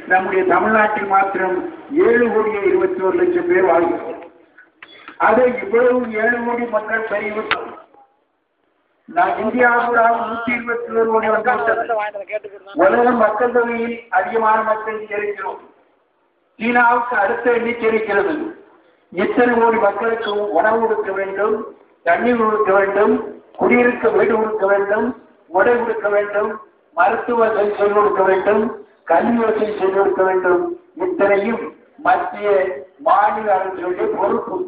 நம்முடைய தமிழ்நாட்டில் மாத்திரம் ஏழு கோடியே இருபத்தி ஒரு லட்சம் பேர் வாழ்கிறோம் அதை இவ்வளவு ஏழு கோடி மக்கள் பெரியவிட்டோம் நான் இந்தியாவில் நூத்தி இருபத்தி ஒரு கோடி வந்துவிட்டது உலக மக்கள் தொகையில் அதிகமான மக்கள் இங்கே இருக்கிறோம் சீனாவுக்கு அடுத்த எண்ணிக்கை இருக்கிறது இத்தனை கோடி மக்களுக்கு உணவு கொடுக்க வேண்டும் தண்ணீர் கொடுக்க வேண்டும் குடியிருக்க வீடு கொடுக்க வேண்டும் உடை கொடுக்க வேண்டும் மருத்துவ வசதி செய்து கொடுக்க வேண்டும் கல்வி வசதி செய்து கொடுக்க வேண்டும் இத்தனையும் மத்திய மாநில அரசுடைய பொறுப்பு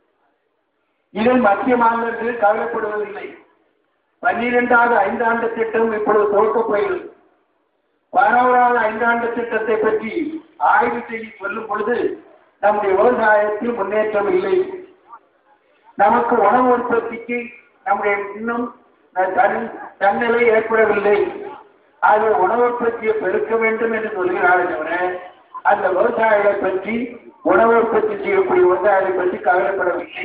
இதை மத்திய மாநிலத்தில் கவலைப்படுவதில்லை பன்னிரெண்டாவது ஐந்தாண்டு திட்டம் இப்பொழுது துவக்கப்படுகிறது பதினோராவது ஐந்தாண்டு திட்டத்தை பற்றி ஆய்வு செய்து சொல்லும் பொழுது நம்முடைய விவசாயத்தில் முன்னேற்றம் இல்லை நமக்கு உணவு உற்பத்திக்கு நம்முடைய இன்னும் தன் தன்னிலை ஏற்படவில்லை அது உணவு உற்பத்தியை பெருக்க வேண்டும் என்று சொல்கிறார்கள் தவிர அந்த விவசாயிகளை பற்றி உணவு உற்பத்தி செய்யக்கூடிய விவசாயிகளை பற்றி கவலைப்படவில்லை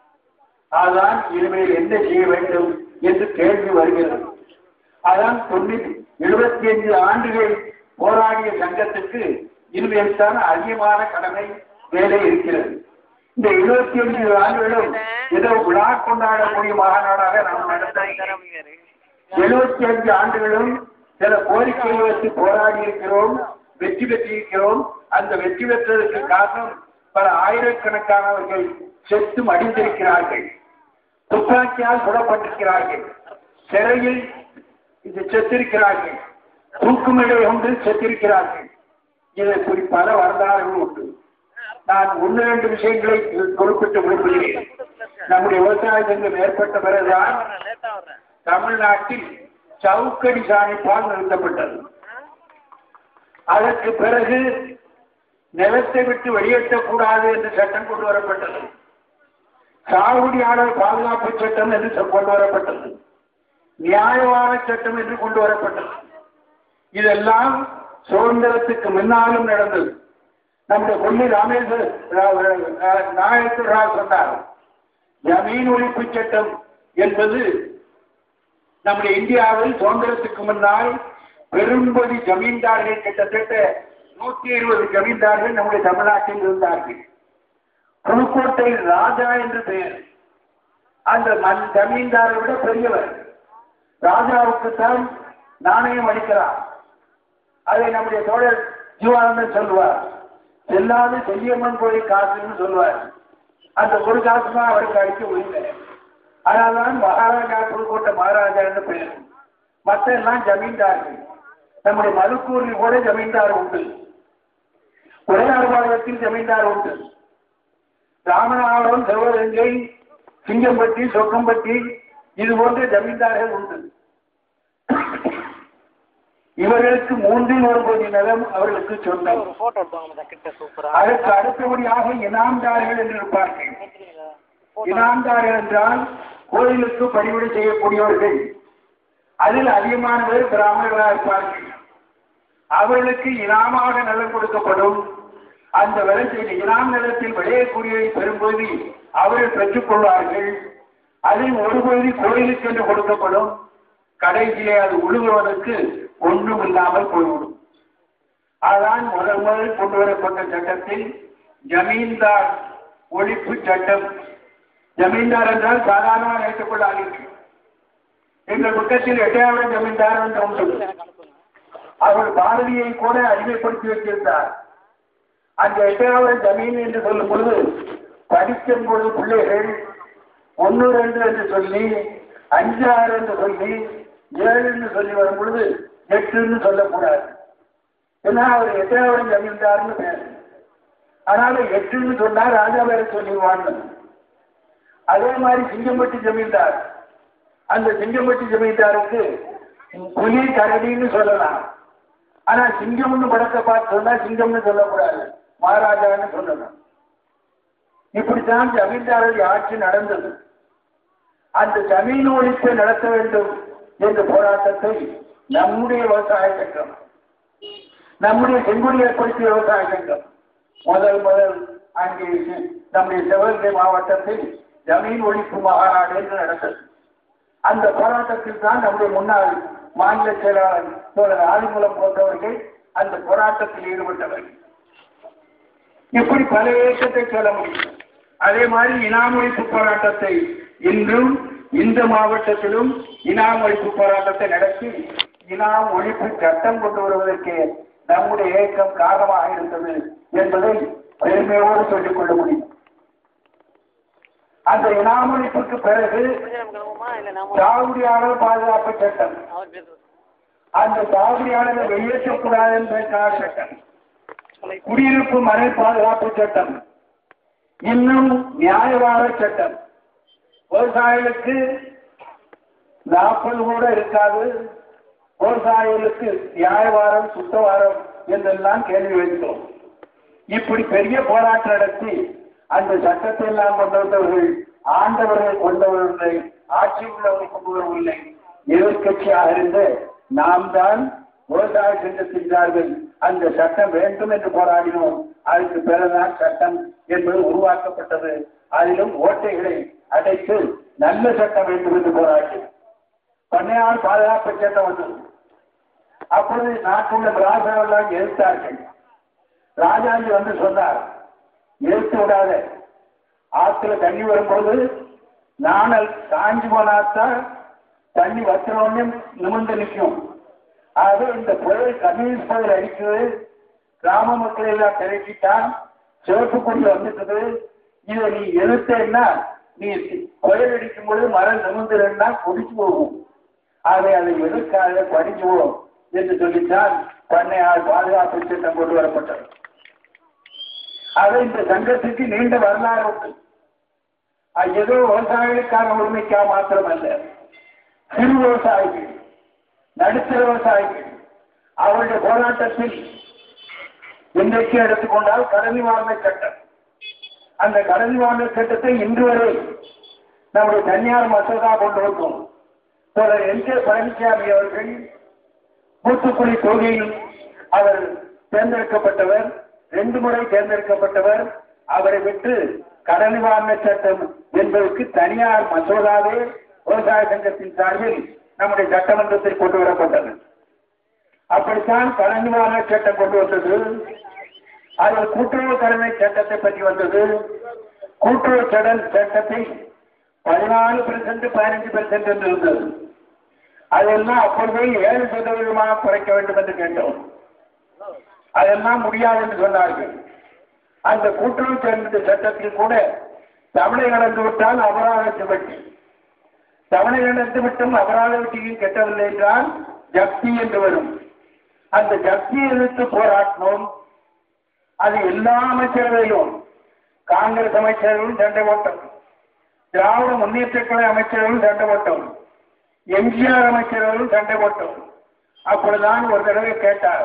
அதான் இனிமேல் என்ன செய்ய வேண்டும் என்று கேள்வி வருகிறது அதான் தொண்ணூத்தி எழுபத்தி ஐந்து ஆண்டுகள் போராடிய சங்கத்துக்கு இனிமேல் தான் அதிகமான கடமை வேலை இருக்கிறது இந்த எழுபத்தி ஐந்து ஆண்டுகளும் ஏதோ விழா கொண்டாடக்கூடிய மாநாடாக நாம் நடத்த எழுபத்தி அஞ்சு ஆண்டுகளும் சில கோரிக்கைகளை வச்சு போராடி இருக்கிறோம் வெற்றி பெற்றிருக்கிறோம் அந்த வெற்றி பெற்றதற்கு காரணம் பல ஆயிரக்கணக்கானவர்கள் செத்து மடிந்திருக்கிறார்கள் துப்பாக்கியால் சுடப்பட்டிருக்கிறார்கள் சிறையில் இது செத்திருக்கிறார்கள் தூக்குமிடை ஒன்று செத்திருக்கிறார்கள் இதை இப்படி பல வரலாறுகள் உண்டு நான் ஒன்று ரெண்டு விஷயங்களை குறிப்பிட்டு விரும்புகிறேன் நம்முடைய விவசாய சங்கம் ஏற்பட்ட பிறகுதான் தமிழ்நாட்டில் சவுக்கடி சாணிப்பால் நிறுத்தப்பட்டது அதற்கு பிறகு நிலத்தை விட்டு வெளியேற்றக்கூடாது என்று சட்டம் கொண்டு வரப்பட்டது சாகுடியாளர் பாதுகாப்பு சட்டம் என்று கொண்டு வரப்பட்டது நியாயமான சட்டம் என்று கொண்டு வரப்பட்டது இதெல்லாம் சுதந்திரத்துக்கு முன்னாலும் நடந்தது நம்முடைய கொல்லி ராமேஸ்வர நாயக்கர் ராவ் சொன்னார் ஜமீன் ஒழிப்பு சட்டம் என்பது நம்முடைய இந்தியாவில் சுதந்திரத்துக்கு முன்னால் பெரும்பதி ஜமீன்தார்கள் கிட்டத்தட்ட நூத்தி இருபது ஜமீன்தார்கள் நம்முடைய தமிழ்நாட்டில் இருந்தார்கள் புதுக்கோட்டை ராஜா என்று பெயர் அந்த மண் ஜமீன்தாரை விட பெரியவர் ராஜாவுக்குத்தான் நாணயம் அளிக்கிறார் அதை நம்முடைய தோழர் ஜீவானந்தன் சொல்லுவார் செல்லாது செய்யம்மன் கோயில் காசுன்னு சொல்லுவார் அந்த ஒரு காசு தான் அவருக்கு அடிக்க உரிமை அதனால்தான் மகாராஜா புதுக்கோட்டை மகாராஜா என்று பெயர் மற்ற எல்லாம் ஜமீன்தார்கள் நம்முடைய மதுக்கூரில் கூட ஜமீன்தார் உண்டு உரையாடுபாளையத்தில் ஜமீன்தார் உண்டு ராமநாதபுரம் சிவகங்கை சிங்கம்பட்டி சொக்கம்பட்டி இது போன்ற ஜமீன்தார்கள் உண்டு இவர்களுக்கு மூன்றில் ஒரு கோடி நிலம் அவர்களுக்கு சொந்தம் ஒரு போட்டோ எடுத்தாங்க கிட்ட சூப்பரா அதற்கு அடுத்தபடியாக இனாம்தார்கள் என்று இருப்பார்கள் இனாம்தார்கள் என்றால் கோயிலுக்கு பணிவிடை செய்யக்கூடியவர்கள் அதில் அதிகமான பேர் பிராமணர்களாக இருப்பார்கள் அவர்களுக்கு இனாமாக நிலம் கொடுக்கப்படும் அந்த விளைச்சல் இனாம் நிலத்தில் விளையக்கூடிய பெரும்பகுதி அவர்கள் பெற்றுக் கொள்வார்கள் அதில் ஒரு பகுதி கோயிலுக்கு என்று கொடுக்கப்படும் கடைசியிலே அது உழுகுவதற்கு ஒன்றும் இல்லாமல் போய்விடும் அதான் முதல் முதல் கொண்டு வரப்பட்ட சட்டத்தில் ஜமீன்தார் ஒழிப்பு சட்டம் ஜமீன்தார் என்றால் சாதாரணமாக நினைத்துக் கொள்ளாதீர்கள் எங்கள் பக்கத்தில் எட்டாவது ஜமீன்தார் என்று உண்டு எனக்கு அனுப்புங்க அவர் பாரதியை கூட அடிமைப்படுத்தி வைத்திருந்தார் அந்த எட்டாவது ஜமீன் என்று சொல்லும் பொழுது படிக்கும் பொழுது பிள்ளைகள் ஒன்று ரெண்டு என்று சொல்லி அஞ்சு ஆறு என்று சொல்லி ஏழு என்று சொல்லி வரும் பொழுது எட்டுன்னு சொல்லக்கூடாது ஏன்னா அவர் எட்டாவது ஜமீன்தார்னு பேர் அதனால எட்டுன்னு சொன்னா ராஜா பேரை சொல்லிடுவான்னு அதே மாதிரி சிங்கம்பட்டி ஜமீன்தார் அந்த சிங்கம்பட்டி ஜமீன்தாருக்கு புலி கரடின்னு சொல்லலாம் ஆனா சிங்கம்னு படத்தை பார்த்து சொன்னா சிங்கம்னு சொல்லக்கூடாது மகாராஜான்னு சொல்லணும் இப்படித்தான் ஜமீன்தாரருடைய ஆட்சி நடந்தது அந்த ஜமீன் ஒழிப்பை நடத்த வேண்டும் என்ற போராட்டத்தை நம்முடைய விவசாய சங்கம் நம்முடைய செங்குடி ஏற்படுத்திய விவசாய சங்கம் முதல் முதல் அங்கே நம்முடைய சிவகங்கை மாவட்டத்தில் ஜமீன் ஒழிப்பு மாநாடு என்று நடந்தது அந்த போராட்டத்தில் தான் நம்முடைய முன்னாள் மாநில செயலாளர் தோழர் ஆதிமூலம் போன்றவர்கள் அந்த போராட்டத்தில் ஈடுபட்டவர் இப்படி பல இயக்கத்தை சொல்ல முடியும் அதே மாதிரி இனாமொழிப்பு போராட்டத்தை இன்றும் இந்த மாவட்டத்திலும் இனாம் ஒழிப்பு போராட்டத்தை நடத்தி இனாம் ஒழிப்பு சட்டம் கொண்டு வருவதற்கு நம்முடைய இயக்கம் காரணமாக இருந்தது என்பதை பெருமையோடு சொல்லிக் கொள்ள முடியும் அந்த இனாம் ஒழிப்புக்கு பிறகு கொஞ்சம் கிளம்புமா இல்லை நாம சாகுடியாளர் பாதுகாப்பு சட்டம் அவர் பேசுறது அந்த சாகுடியாளரை வெளியேற்றக்கூடாது என்பதற்கான சட்டம் குடியிருப்பு மனை பாதுகாப்பு சட்டம் இன்னும் நியாயவாத சட்டம் விவசாயிகளுக்கு நாற்பது கூட இருக்காது விவசாயிகளுக்கு நியாயவாரம் சுத்தவாரம் என்றெல்லாம் கேள்வி வைத்தோம் இப்படி பெரிய போராட்டம் நடத்தி அந்த சட்டத்தை எல்லாம் கொண்டு வந்தவர்கள் ஆண்டவர்கள் கொண்டவர்களை ஆட்சி உள்ளவர்கள் கொண்டு வரவில்லை எதிர்கட்சியாக இருந்த நாம் தான் விவசாய சங்கத்தின் சார்பில் அந்த சட்டம் வேண்டும் என்று போராடினோம் அதுக்கு பிறகுதான் சட்டம் என்பது உருவாக்கப்பட்டது அதிலும் ஓட்டைகளை அடைத்து நல்ல சட்டம் வேண்டும் என்று போராடி பண்ணையார் பாதுகாப்பு சட்டம் வந்தது அப்பொழுது நாட்டுள்ள ராஜாவெல்லாம் எதிர்த்தார்கள் ராஜாஜி வந்து சொன்னார் எதிர்த்து விடாத ஆத்துல தண்ணி வரும்போது நாணல் காஞ்சி போனாத்தான் தண்ணி வத்தினோடனே நிமிர்ந்து நிற்கும் ஆக இந்த புயல் கம்யூனிஸ்ட் புயல் அடிக்குது கிராம மக்களை எல்லாம் திரட்டிட்டான் சிவப்பு கொண்டு வந்துட்டது இதை நீ எதிர்த்தேன்னா நீ புயல் அடிக்கும் பொழுது மரம் நிமிர்ந்துருன்னா குடிச்சு போகும் ஆகவே அதை எதிர்க்காத படிச்சுவோம் என்று சொல்லித்தான் பண்ணையால் பாதுகாப்பு திட்டம் கொண்டு வரப்பட்டது ஆக இந்த சங்கத்துக்கு நீண்ட வரலாறு உண்டு அது ஏதோ விவசாயிகளுக்கான உரிமைக்காக மாத்திரமல்ல சிறு விவசாயிகள் நடுத்தர விவசாயிகள் அவருடைய போராட்டத்தில் இன்றைக்கு எடுத்துக்கொண்டால் கடன் நிவாரண சட்டம் அந்த கடன் நிவாரண சட்டத்தை இன்று வரை நம்முடைய தனியார் மசோதா கொண்டு வந்தோம் தோழர் என் கே பழனிசாமி அவர்கள் மூத்துக்குடி தொகுதியில் அவர் தேர்ந்தெடுக்கப்பட்டவர் ரெண்டு முறை தேர்ந்தெடுக்கப்பட்டவர் அவரை விட்டு கடன் நிவாரண சட்டம் என்பதற்கு தனியார் மசோதாவே விவசாய சங்கத்தின் சார்பில் நம்முடைய சட்டமன்றத்தில் கொண்டு வரப்பட்டது அப்படித்தான் கடன் நிவாரண சட்டம் கொண்டு வந்தது அதில் கூட்டுறவு கடமை சட்டத்தை பற்றி வந்தது கூட்டுறவு கடன் சட்டத்தை பதினாலு பெர்சென்ட் பதினஞ்சு பெர்சென்ட் என்று இருந்தது அதெல்லாம் அப்பொழுதே ஏழு சதவீதமாக குறைக்க வேண்டும் என்று கேட்டோம் அதெல்லாம் முடியாது என்று சொன்னார்கள் அந்த கூட்டுறவு சேர்ந்த சட்டத்தில் கூட தவணை நடந்து விட்டால் அபராதத்தை வட்டி தவணை நடந்து விட்டும் அபராத வட்டியும் கெட்டவில்லை என்றால் ஜப்தி என்று வரும் அந்த ஜப்தியை எதிர்த்து போராட்டினோம் அது எல்லா அமைச்சரவையிலும் காங்கிரஸ் அமைச்சர்களும் சண்டை போட்டோம் திராவிட முன்னேற்ற கழக அமைச்சர்களும் சண்டை போட்டோம் எம்ஜிஆர் அமைச்சர்களும் சண்டை போட்டோம் அப்பொழுதுதான் ஒரு தடவை கேட்டார்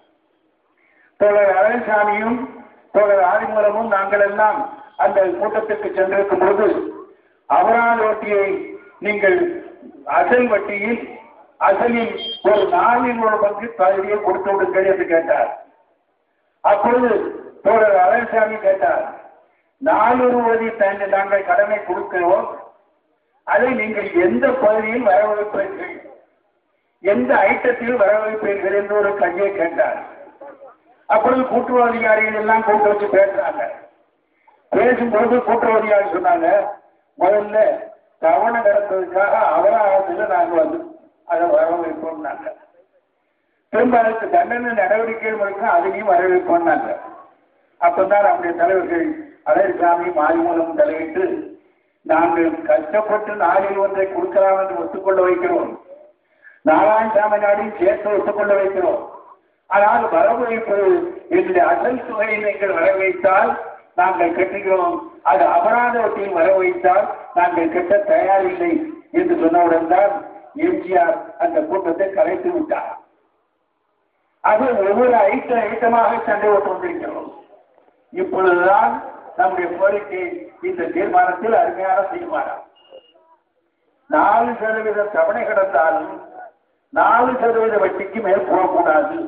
தோழர் அழகசாமியும் தோழர் ஆதிமூலமும் நாங்கள் எல்லாம் அந்த கூட்டத்திற்கு சென்றிருக்கும் போது அபராத வட்டியை நீங்கள் அசல் வட்டியில் அசலில் ஒரு நாளில் ஒரு பங்கு பகுதியை கொடுத்து விடுங்கள் என்று கேட்டார் அப்பொழுது தோழர் அழகசாமி கேட்டார் நானூறு வழி தந்து நாங்கள் கடனை கொடுக்கிறோம் அதை நீங்கள் எந்த பகுதியில் வரவழைப்பீர்கள் எந்த ஐட்டத்தில் வரவழைப்பீர்கள் என்று ஒரு கையை கேட்டார் அப்பொழுது கூட்டுறவு அதிகாரிகள் எல்லாம் கூட்டு வச்சு பேசுறாங்க பேசும்போது கூட்டுறவு அதிகாரி சொன்னாங்க முதல்ல தவணை நடந்ததுக்காக அபராதத்தில் நாங்கள் வந்து அதை வரவேற்போம்னாங்க திரும்ப அதுக்கு தண்டனை நடவடிக்கைகள் இருக்கும் அதையும் வரவேற்போம்னாங்க அப்பதான் நம்முடைய தலைவர்கள் அழகுசாமி மாரிமூலம் தலையிட்டு நாங்கள் கஷ்டப்பட்டு நாளில் ஒன்றை கொடுக்கலாம் என்று ஒத்துக்கொள்ள வைக்கிறோம் நாராயணசாமி நாடையும் சேர்த்து ஒத்துக்கொள்ள வைக்கிறோம் ஆனால் வரவு வைப்பது எங்களுடைய அசல் தொகையை நீங்கள் வர வைத்தால் நாங்கள் கட்டுகிறோம் அது அபராத வட்டியில் வர வைத்தால் நாங்கள் கட்ட தயாரில்லை என்று சொன்னவுடன் தான் எம்ஜிஆர் அந்த கூட்டத்தை கலைத்து விட்டார் அது ஒவ்வொரு ஐட்ட ஐட்டமாக சண்டை ஓட்டு வந்திருக்கிறோம் இப்பொழுதுதான் நம்முடைய கோரிக்கை இந்த தீர்மானத்தில் அருமையான தீர்மானம் நாலு சதவீத தவணை கிடந்தாலும் நாலு சதவீத வட்டிக்கு மேல் போகக்கூடாது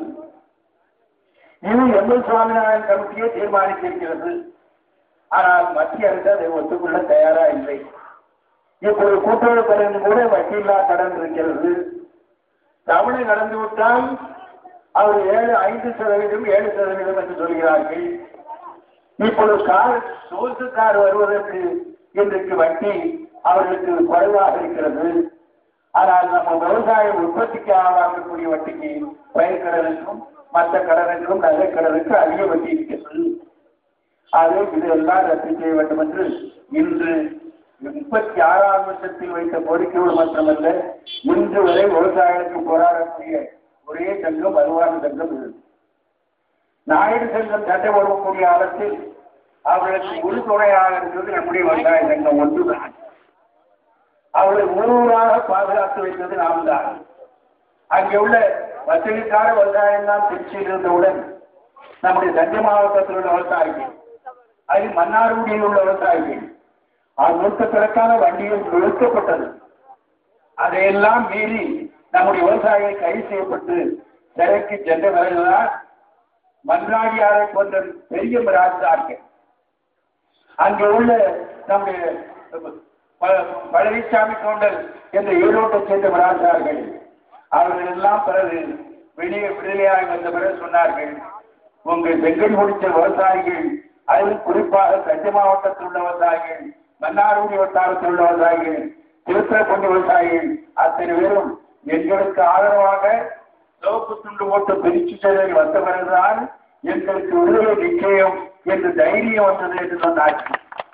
இது எம்எல் சுவாமிநாதன் கமிட்டியே தீர்மானித்திருக்கிறது ஆனால் மத்திய அரசு அதை ஒத்துக்கொள்ள தயாரா இல்லை இப்போது கூட்டுறவு கடன் கூட வட்டியில்லா கடன் இருக்கிறது தவணை நடந்து விட்டால் அவர் ஏழு ஐந்து சதவீதம் ஏழு சதவீதம் என்று சொல்கிறார்கள் இப்பொழுது கார் சொகுசு கார் வருவதற்கு இன்றைக்கு வட்டி அவர்களுக்கு குறைவாக இருக்கிறது ஆனால் நம்ம விவசாய உற்பத்திக்காக வாங்கக்கூடிய வட்டிக்கு பயிர் கடனுக்கும் மற்ற கடனுக்கும் நகை கடனுக்கு அதிக வட்டி இருக்கிறது ஆகவே இதெல்லாம் ரத்து செய்ய வேண்டும் என்று இன்று முப்பத்தி ஆறாம் வருஷத்தில் வைத்த கோரிக்கையோடு மட்டுமல்ல இன்று வரை விவசாயிகளுக்கு போராடக்கூடிய ஒரே சங்கம் வருமான சங்கம் இது நாயுடு சங்கம் சட்டை போடக்கூடிய அரசில் அவர்களுக்கு உறுதுணையாக இருக்கிறது நம்முடைய விவசாய சங்கம் ஒன்றுதான் அவர்களை முழுவதாக பாதுகாத்து வைத்தது நாம் தான் அங்கே உள்ள வசதிக்கார விவசாயம் தான் திருச்சியில் இருந்தவுடன் நம்முடைய தஞ்சை மாவட்டத்தில் உள்ள விவசாயிகள் அதில் மன்னார்குடியில் உள்ள விவசாயிகள் அது நூற்றுக்கணக்கான வண்டிகள் நிறுத்தப்பட்டது அதையெல்லாம் மீறி நம்முடைய விவசாயிகள் கைது செய்யப்பட்டு சிறைக்கு சென்ற பிறகுதான் மன்றாடியாரை போன்ற பெரிய ராஜாக்கள் அங்கே உள்ள நம்முடைய ப- பழனிசாமி கவுண்டர் என்ற ஈரோட்டை சேர்ந்த ராஜார்கள் அவர்கள் எல்லாம் பிறகு வெளியே விடுதலையாக வந்த பிறகு சொன்னார்கள் உங்கள் செங்கல் முடிச்ச விவசாயிகள் அதில் குறிப்பாக தஞ்சை மாவட்டத்தில் உள்ள விவசாயிகள் மன்னார்குடி வட்டாரத்தில் உள்ள விவசாயிகள் திருத்துறைப்பள்ளி விவசாயிகள் அத்தனை பேரும் எங்களுக்கு ஆதரவாக சிவப்பு துண்டு போட்டு பிரிச்சு செல்வதை வந்த பிறகுதான் எங்களுக்கு விடுதலை நிச்சயம் என்று தைரியம் வந்தது என்று சொன்னார்கள்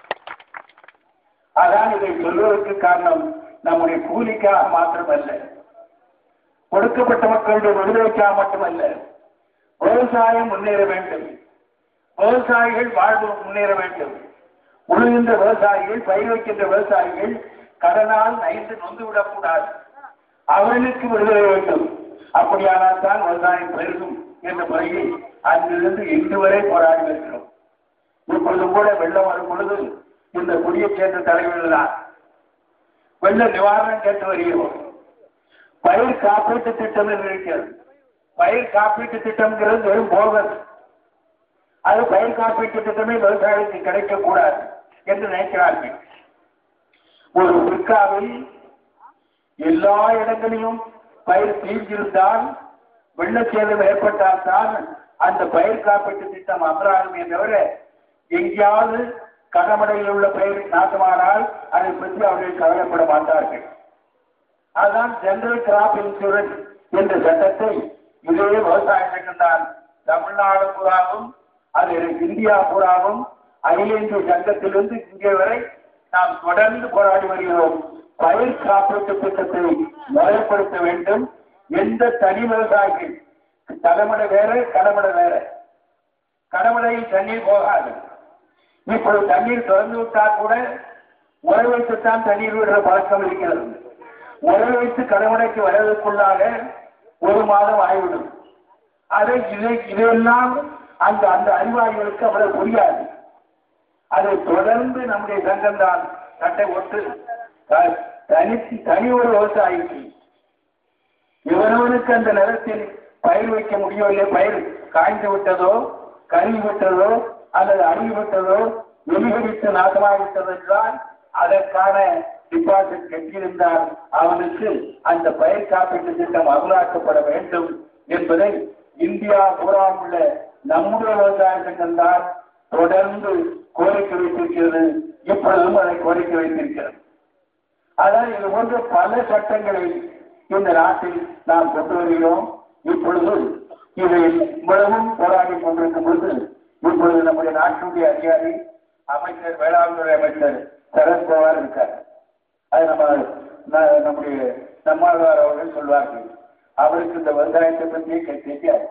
அதான் இதை சொல்வதற்கு காரணம் நம்முடைய கூலிக்காக மாத்திரமல்ல கொடுக்கப்பட்ட மக்களுடைய விடுதலைக்காக மட்டுமல்ல விவசாயம் முன்னேற வேண்டும் விவசாயிகள் வாழ்வு முன்னேற வேண்டும் உழுகின்ற விவசாயிகள் பயிர் வைக்கின்ற விவசாயிகள் கடனால் நைந்து நொந்து விடக்கூடாது அவர்களுக்கு விடுதலை வேண்டும் அப்படியானால் தான் விவசாயம் பெருகும் என்ற முறையில் அங்கிருந்து இன்று வரை போராடி வருகிறோம் இப்பொழுதும் கூட வெள்ளம் வரும் பொழுது இந்த குடியைச் சேர்ந்த தலைவர்கள் தான் வெள்ள நிவாரணம் கேட்டு வருகிறோம் பயிர் காப்பீட்டு திட்டம் என்று இருக்கிறது பயிர் காப்பீட்டு திட்டம்ங்கிறது வெறும் போகல் அது பயிர் காப்பீட்டு திட்டமே விவசாயிக்கு கிடைக்கக்கூடாது என்று நினைக்கிறார்கள் ஒரு பிற்காவில் எல்லா இடங்களிலும் பயிர் தீர்ந்திருந்தால் வெள்ளச்சேதம் ஏற்பட்டால் தான் அந்த பயிர் காப்பீட்டு திட்டம் அமராகுமே தவிர எங்கேயாவது கடமடையில் உள்ள பயிர் நாசமானால் அதை பற்றி அவர்கள் கவலைப்பட மாட்டார்கள் அதுதான் ஜெனரல் கிராப் இன்சூரன்ஸ் என்ற சட்டத்தை இதே விவசாய சங்கம் தான் தமிழ்நாடு பூராவும் அது இந்தியா பூராவும் அகில இந்திய சங்கத்திலிருந்து இங்கே வரை நாம் தொடர்ந்து போராடி வருகிறோம் பயிர் காப்பீட்டு திட்டத்தை முறைப்படுத்த வேண்டும் எந்த தனி விவசாயிகள் தலைமுறை வேற கடமடை வேற கடமடையில் தண்ணீர் போகாது இப்பொழுது தண்ணீர் திறந்து விட்டால் கூட உரை வைத்துத்தான் தண்ணீர் விடுற பழக்கம் இருக்கிறது உரை வைத்து கடமடைக்கு வருவதற்குள்ளாக ஒரு மாதம் ஆகிவிடும் அதை இதை இதையெல்லாம் அந்த அந்த அறிவாளிகளுக்கு அவ்வளவு புரியாது அதை தொடர்ந்து நம்முடைய சங்கம் தான் சட்டை ஒட்டு த- தனி தனி ஒரு விவசாயிக்கு இவனவனுக்கு அந்த நிலத்தில் பயிர் வைக்க முடியவில்லை பயிர் காய்ந்து விட்டதோ கருகி விட்டதோ அல்லது அழுகி விட்டதோ எலிகடித்து நாசமாகிவிட்டது என்றால் அதற்கான டிபாசிட் கட்டியிருந்தால் அவனுக்கு அந்த பயிர் காப்பீட்டு திட்டம் அமலாக்கப்பட வேண்டும் என்பதை இந்தியா பூரா உள்ள நம்முடைய விவசாய சங்கம் தான் தொடர்ந்து கோரிக்கை வைத்திருக்கிறது இப்பொழுதும் அதை கோரிக்கை வைத்திருக்கிறது அதான் இது போன்ற பல சட்டங்களை இந்த நாட்டில் நாம் கொண்டு வருகிறோம் இப்பொழுது இதை இவ்வளவும் போராடி கொண்டிருக்கும் பொழுது இப்பொழுது நம்முடைய நாட்டினுடைய அதிகாரி அமைச்சர் வேளாண்துறை அமைச்சர் சரத்பவார் இருக்கார் அது நம்ம ந- நம்முடைய நம்மாழ்வார் அவர்கள் சொல்வார்கள் அவருக்கு இந்த விவசாயத்தை பற்றியே கே- தெரியாது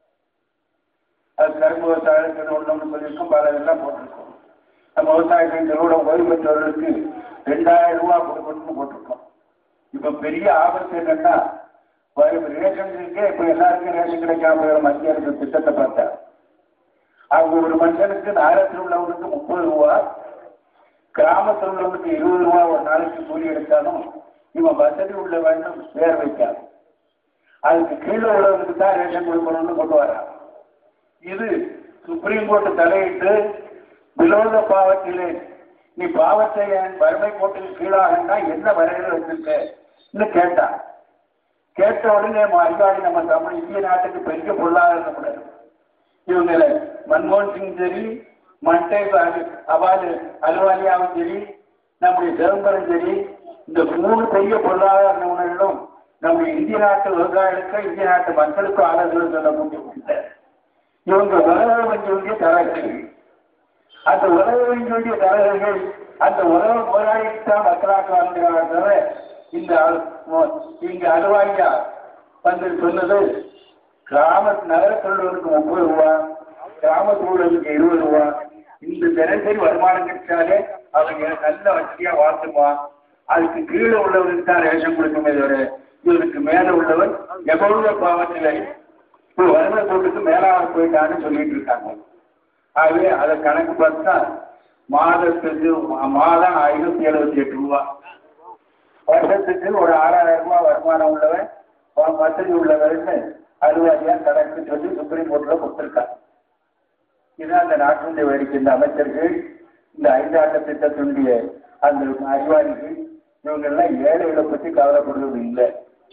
அது கரும்பு விவசாயத்தில் ஒன்று சொல்லியிருக்கோம் பல இதெல்லாம் போட்டிருக்கோம் நம்ம விவசாயத்தின் நிறுவனம் ஓய்வு பெற்றவர்களுக்கு ரெண்டாயிரம் ரூபாய் கொடுக்கணும்னு போட்டிருக்கோம் இப்ப பெரிய ஆபத்து என்னன்னா வரும் ரேஷனுக்கே இப்ப எல்லாருக்கும் ரேஷன் கிடைக்காம போயிடும் மத்திய அரசு திட்டத்தை பார்த்தா அவங்க ஒரு மனுஷனுக்கு நகரத்தில் உள்ளவனுக்கு முப்பது ரூபா கிராமத்தில் உள்ளவனுக்கு இருபது ரூபா ஒரு நாளைக்கு கூலி எடுத்தாலும் இவன் வசதி உள்ள வேண்டும் பேர் வைக்காது அதுக்கு கீழே உள்ளவனுக்கு தான் ரேஷன் கொடுக்கணும்னு கொண்டு வரான் இது சுப்ரீம் கோர்ட் தலையிட்டு விரோத பாவத்திலே நீ பாவத்தை என் வறுமை கோட்டில் கீழாகன்னா என்ன வரையில வச்சிருக்க கேட்டான் கேட்ட உடனே நம்ம அறிவாளி நம்ம தமிழ் இந்திய நாட்டுக்கு பெரிய பொருளாதாரம் கூடாது இவங்க மன்மோகன் சிங் சரி மண்டே அவாது அலுவாலியாவும் சரி நம்முடைய சிதம்பரம் சரி இந்த மூணு பெரிய பொருளாதார நிபுணர்களும் நம்முடைய இந்திய நாட்டு விவசாயிகளுக்கு இந்திய நாட்டு மக்களுக்கு ஆலோசனை சொல்ல முடியும் இவங்க உலக வேண்டிய தரகர்கள் அந்த உலக வேண்டிய தரகர்கள் அந்த உலக முதலாளிக்கு தான் மக்களாக்க வாழ்ந்தாங்க தவிர இந்த அல்- இங்க அலுவாலியா வந்து சொன்னது கிராம நகரத்தொழிலுக்கு முப்பது ரூபா கிராமத்தொழிலுக்கு இருபது ரூபா இந்த தினசரி வருமானம் கிடைச்சாலே அவங்க நல்ல வசதியா வாழ்த்துமா அதுக்கு கீழே உள்ளவருக்கு தான் ரேஷன் கொடுக்குமே தவிர இவருக்கு மேல உள்ளவர் எவ்வளவு பாவத்திலே இப்போ வறுமை கோட்டுக்கு மேலாக போயிட்டான்னு சொல்லிட்டு இருக்காங்க ஆகவே அதை கணக்கு பார்த்தா மாதத்துக்கு மா- மாதம் ஐநூத்தி எழுபத்தி எட்டு ரூபா வருஷத்துக்கு ஒரு ஆறாயிரம் ரூபாய் வருமானம் உள்ளவன் வ- வசதி உள்ளவர்னு அறுபதாயிரா கணக்கு சொல்லி சுப்ரீம் கோர்ட்ல கொடுத்திருக்காங்க இதுதான் அந்த நாட்டினுடைய வேடிக்கை இந்த அமைச்சர்கள் இந்த ஐந்தாண்டு திட்டத்தினுடைய அந்த அறிவாளிகள் இவங்கெல்லாம் ஏழைகளை பற்றி கவலைப்படுறது இல்லை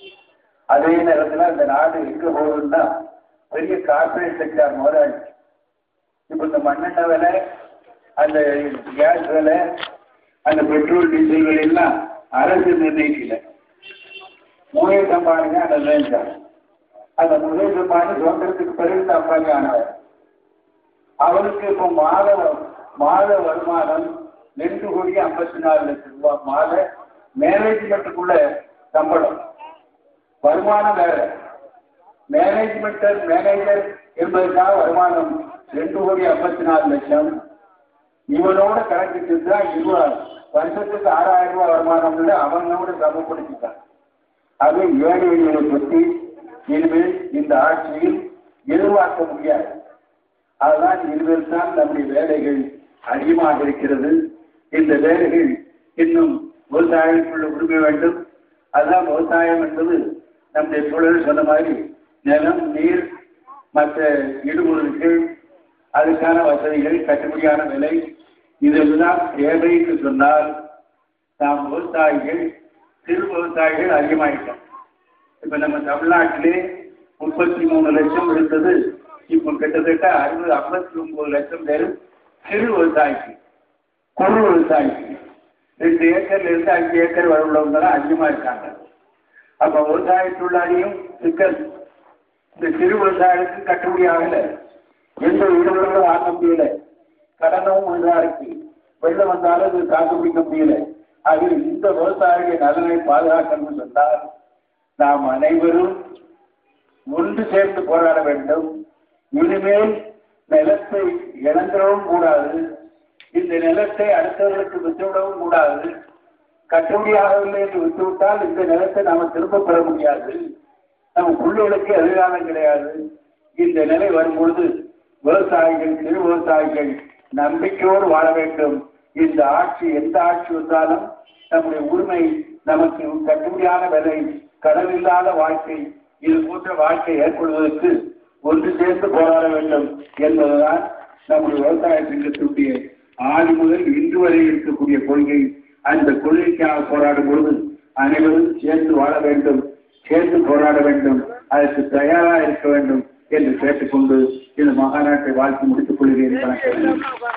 அதே நேரத்தில் அந்த நாடு எங்க போகுதுன்னா பெரிய கார்பரேட் செக்டார் முதலாளி இப்ப இந்த மண்ணெண்ணெய் விலை அந்த கேஸ் விலை அந்த பெட்ரோல் டீசல் விலை எல்லாம் அரசு நிர்ணயிக்கல முகேஷ் அம்பானி தான் அதை நிர்ணயிச்சார் அந்த முகேஷ் அம்பானி சுதந்திரத்துக்கு பிறகு அம்பானி ஆனவர் அவருக்கு இப்போ மாத மாத வருமானம் ரெண்டு கோடி ஐம்பத்தி நாலு லட்சம் ரூபாய் மாத மேனேஜ்மெண்ட்டுக்குள்ள சம்பளம் வருமானம் வேற மேனேஜ்மெண்டர் மேனேஜர் என்பதற்காக வருமானம் ரெண்டு கோடி ஐம்பத்தி நாலு லட்சம் இவனோட கணக்கிட்டு தான் இருபது வருஷத்துக்கு ஆறாயிரம் ரூபாய் வருமானம் உள்ள அவனோட சமப்படுத்திட்டான் அது ஏழை எளியை பற்றி இனிமேல் இந்த ஆட்சியில் எதிர்பார்க்க முடியாது அதுதான் இனிமேல் தான் நம்முடைய வேலைகள் அதிகமாக இருக்கிறது இந்த வேலைகள் இன்னும் விவசாயிகளுக்குள்ள உரிமை வேண்டும் அதுதான் விவசாயம் என்பது நம்முடைய சூழல் சொன்ன மாதிரி நிலம் நீர் மற்ற இடுபொருட்கள் அதுக்கான வசதிகள் கட்டுப்படியான விலை இதெல்லாம் தேவை என்று சொன்னால் நாம் விவசாயிகள் சிறு விவசாயிகள் அதிகமாயிட்டோம் இப்ப நம்ம தமிழ்நாட்டிலே முப்பத்தி மூணு லட்சம் இருந்தது இப்போ கிட்டத்தட்ட அறுபது ஐம்பத்தி ஒன்பது லட்சம் பேர் சிறு விவசாயிக்கு குறு விவசாயிக்கு ரெண்டு ஏக்கர்ல இருந்து அஞ்சு ஏக்கர் வரை உள்ளவங்க தான் அதிகமா இருக்காங்க அப்ப விவசாய தொழிலாளியும் சிக்கல் இந்த சிறு விவசாயத்துக்கு கட்டுப்படி ஆகல எந்த வீடுகளும் வாங்க முடியல கடனும் ஒன்றா இருக்கு வெள்ளம் வந்தாலும் இது தாக்கு பிடிக்க முடியல அது இந்த விவசாயிய நலனை பாதுகாக்கணும்னு சொன்னால் நாம் அனைவரும் ஒன்று சேர்ந்து போராட வேண்டும் இனிமேல் நிலத்தை இழந்துடவும் கூடாது இந்த நிலத்தை அடுத்தவர்களுக்கு விட்டுவிடவும் கூடாது கட்டுப்படியாகவில்லை என்று விட்டுவிட்டால் இந்த நிலத்தை நாம திரும்ப பெற முடியாது நம்ம பிள்ளைகளுக்கு எதிர்காலம் கிடையாது இந்த நிலை வரும்பொழுது விவசாயிகள் சிறு விவசாயிகள் நம்பிக்கையோடு வாழ வேண்டும் இந்த ஆட்சி எந்த ஆட்சி வந்தாலும் நம்முடைய உரிமை நமக்கு கட்டுப்படியான விலை கடன் இல்லாத வாழ்க்கை இது போன்ற வாழ்க்கை ஏற்படுவதற்கு ஒன்று சேர்ந்து போராட வேண்டும் என்பதுதான் நம்முடைய விவசாய சங்கத்தினுடைய ஆதி முதல் இன்று வரை இருக்கக்கூடிய கொள்கை அந்த கொள்கைக்காக போராடும் பொழுது அனைவரும் சேர்ந்து வாழ வேண்டும் சேர்ந்து போராட வேண்டும் அதற்கு தயாராக இருக்க வேண்டும் என்று கேட்டுக்கொண்டு இந்த மகாநாட்டை வாழ்த்து முடித்துக் கொள்கிறேன் வணக்கம்